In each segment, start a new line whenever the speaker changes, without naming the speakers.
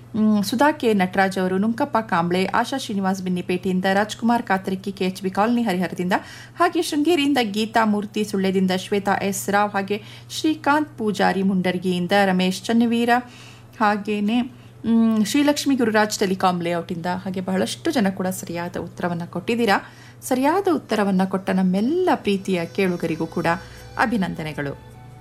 ಮ್, Sudha K Nataraj ಅವರು ನುಂಕಪ್ಪ ಕಾಂಬ್ಳೆ ಆಶಾ ಶ್ರೀನಿವಾಸ್ ಬಿನ್ನಿಪೇಟೆಯಿಂದ Rajkumar Katarakki K H B colony ಹರಿಹರದಿಂದ ಹಾಗೆ ಶೃಂಗೇರಿಯಿಂದ ಗೀತಾ ಮೂರ್ತಿ ಸುಳ್ಳ್ಯದಿಂದ ಶ್ವೇತಾ ಎಸ್ ರಾವ್ ಹಾಗೆ ಶ್ರೀಕಾಂತ್ ಪೂಜಾರಿ ಮುಂಡರ್ಗಿಯಿಂದ ರಮೇಶ್ ಚನ್ನವೀರ ಹಾಗೇನೆ ಮ್, ಶ್ರೀಲಕ್ಷ್ಮಿ ಗುರುರಾಜ್ ಟೆಲಿಕಾಂ ಲೇಔಟಿಂದ ಹಾಗೆ ಬಹಳಷ್ಟು ಜನ ಕೂಡ ಸರಿಯಾದ ಉತ್ತರವನ್ನು ಕೊಟ್ಟಿದ್ದೀರಾ ಸರಿಯಾದ ಉತ್ತರವನ್ನು ಕೊಟ್ಟ ನಮ್ಮೆಲ್ಲ ಪ್ರೀತಿಯ ಕೇಳುಗರಿಗೂ ಕೂಡ ಅಭಿನಂದನೆಗಳು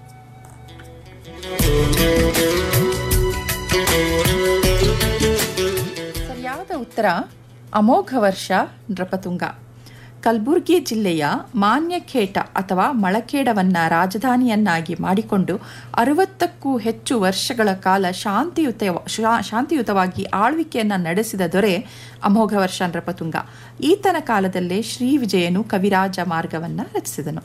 ಸರಿಯಾದ ಉತ್ತರ ಅಮೋಘ ವರ್ಷ ನೃಪತುಂಗ ಕಲಬುರಗಿ ಜಿಲ್ಲೆಯ ಮಾನ್ಯಖೇಟ ಅಥವಾ ಮಳಖೇಡವನ್ನ ರಾಜಧಾನಿಯನ್ನಾಗಿ ಮಾಡಿಕೊಂಡು ಅರವತ್ತಕ್ಕೂ ಹೆಚ್ಚು ವರ್ಷಗಳ ಕಾಲ ಶಾಂತಿಯುತ ಶಾ- ಶಾಂತಿಯುತವಾಗಿ ಆಳ್ವಿಕೆಯನ್ನ ನಡೆಸಿದ ದೊರೆ ಅಮೋಘ ವರ್ಷ ನೃಪತುಂಗ ಈತನ ಕಾಲದಲ್ಲೇ ಶ್ರೀ ವಿಜಯನು ಕವಿರಾಜ ಮಾರ್ಗವನ್ನ ರಚಿಸಿದನು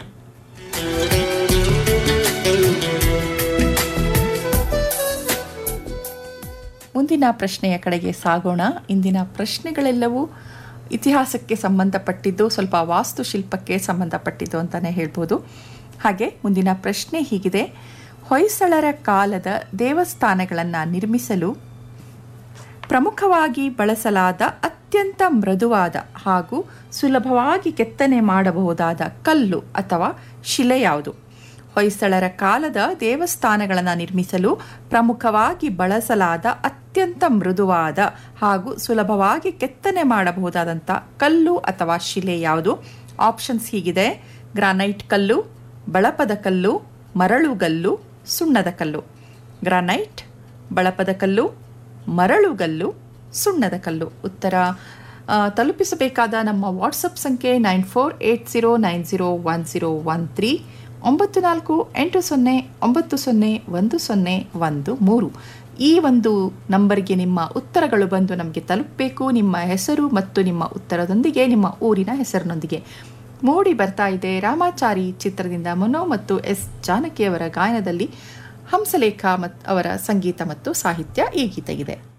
ಮುಂದಿನ ಪ್ರಶ್ನೆಯ ಕಡೆಗೆ ಸಾಗೋಣ ಇಂದಿನ ಪ್ರಶ್ನೆಗಳೆಲ್ಲವೂ ಇತಿಹಾಸಕ್ಕೆ ಸಂಬಂಧಪಟ್ಟಿದ್ದು ಸ್ವಲ್ಪ ವಾಸ್ತುಶಿಲ್ಪಕ್ಕೆ ಸಂಬಂಧಪಟ್ಟಿದ್ದು ಅಂತಲೇ ಹೇಳ್ಬೋದು ಹಾಗೆ ಮುಂದಿನ ಪ್ರಶ್ನೆ ಹೀಗಿದೆ ಹೊಯ್ಸಳರ ಕಾಲದ ದೇವಸ್ಥಾನಗಳನ್ನು ನಿರ್ಮಿಸಲು ಪ್ರಮುಖವಾಗಿ ಬಳಸಲಾದ ಅತ್ಯಂತ ಮೃದುವಾದ ಹಾಗೂ ಸುಲಭವಾಗಿ ಕೆತ್ತನೆ ಮಾಡಬಹುದಾದ ಕಲ್ಲು ಅಥವಾ ಶಿಲೆ ಯಾವುದು ಹೊಯ್ಸಳರ ಕಾಲದ ದೇವಸ್ಥಾನಗಳನ್ನು ನಿರ್ಮಿಸಲು ಪ್ರಮುಖವಾಗಿ ಬಳಸಲಾದ ಅತ್ಯಂತ ಮೃದುವಾದ ಹಾಗೂ ಸುಲಭವಾಗಿ ಕೆತ್ತನೆ ಮಾಡಬಹುದಾದಂಥ ಕಲ್ಲು ಅಥವಾ ಶಿಲೆ ಯಾವುದು ಆಪ್ಷನ್ಸ್ ಹೀಗಿದೆ ಗ್ರಾನೈಟ್ ಕಲ್ಲು ಬಳಪದ ಕಲ್ಲು ಮರಳುಗಲ್ಲು ಸುಣ್ಣದ ಕಲ್ಲು ಗ್ರಾನೈಟ್ ಬಳಪದ ಕಲ್ಲು ಮರಳುಗಲ್ಲು ಸುಣ್ಣದ ಕಲ್ಲು ಉತ್ತರ ಆ, ತಲುಪಿಸಬೇಕಾದ ನಮ್ಮ ವಾಟ್ಸಪ್ ಸಂಖ್ಯೆ nine four eight zero nine zero one zero one three ಒಂಬತ್ತು ನಾಲ್ಕು ಎಂಟು ಸೊನ್ನೆ ಒಂಬತ್ತು ಸೊನ್ನೆ ಒಂದು ಸೊನ್ನೆ ಒಂದು ಮೂರು ಈ ಒಂದು ನಂಬರ್ಗೆ ನಿಮ್ಮ ಉತ್ತರಗಳು ಬಂದು ನಮಗೆ ತಲುಪಬೇಕು ನಿಮ್ಮ ಹೆಸರು ಮತ್ತು ನಿಮ್ಮ ಉತ್ತರದೊಂದಿಗೆ ನಿಮ್ಮ ಊರಿನ ಹೆಸರಿನೊಂದಿಗೆ ಮೂಡಿ ಬರ್ತಾ ಇದೆ ರಾಮಾಚಾರಿ ಚಿತ್ರದಿಂದ ಮನೋ ಮತ್ತು ಎಸ್ ಜಾನಕಿಯವರ ಗಾಯನದಲ್ಲಿ ಹಂಸಲೇಖ ಮತ್ ಅವರ ಸಂಗೀತ ಮತ್ತು ಸಾಹಿತ್ಯ ಈ ಗೀತೆಗಿದೆ